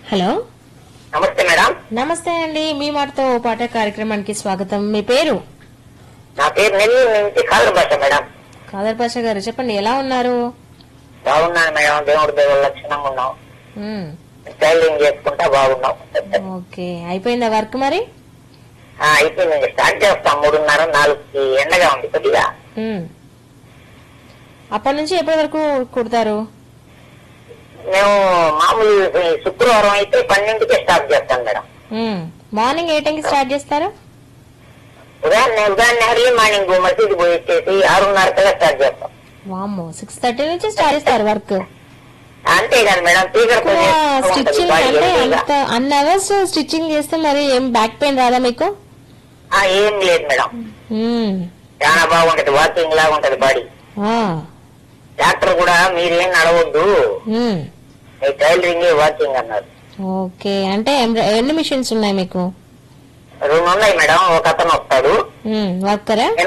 Hello నమస్తే madam నమస్తే అండి మీ మాటతో ఓ పాట కార్యక్రమానికి స్వాగతం మీ పేరు నా పేరు నెల్లూరు నుంచి కాదర్ భాష మేడం కాదర్ పాషా గారు చెప్పండి ఎలా ఉన్నారు బాగున్నాను మేడం దేవుడి దగ్గర లక్షణంగా ఉన్నాం మ్మ్. టైలరింగ్ చేసుకుంటా బాగున్నాం ఓకే అయిపోయిందా వర్క్ మరి ఆ, అయిపోయింది స్టార్ట్ చేస్తాం మూడున్నర నాలుగుకి ఎండగా ఉంది కొద్దిగా మ్మ్. అప్పటి నుంచి ఎప్పటి వరకు కుడతారు మేము మామూలు ఈ శుక్రవారం అయితే పన్నెండుకే స్టార్ట్ చేస్తాం మేడం మ్మ్. మార్నింగ్ ఏ టైంకి స్టార్ట్ చేస్తారు ఉదయాన్నే ఉదయాన్నే ఎర్లీ మార్నింగ్ మసీదు పోయి వచ్చేసి ఆరున్నర కల్లా స్టార్ట్ చేస్తాం వామ్మో సిక్స్ థర్టీ నుంచి స్టార్ట్ చేస్తారు వర్క్ అంతేగాని మేడం తీగర స్టిచ్చింగ్ అంటే అంత అన్ అవర్స్ స్టిచ్చింగ్ చేస్తే మరి ఏం బ్యాక్ పెయిన్ రాదా మీకు ఏం లేదు మేడం మ్మ్. చాలా బాగుంటది వాకింగ్ లాగా ఉంటది బాడీ ఆ. డాక్టర్ కూడా మీరేం నడవద్దు మ్మ్. మీ టైలరింగ్ వాకింగ్ అన్నారు ఓకే అంటే ఎం- ఎన్ని మిషన్స్ ఉన్నాయి మీకు రెండు ఉన్నాయి మేడం ఒక అతను వస్తాడు మ్మ్. వర్కరా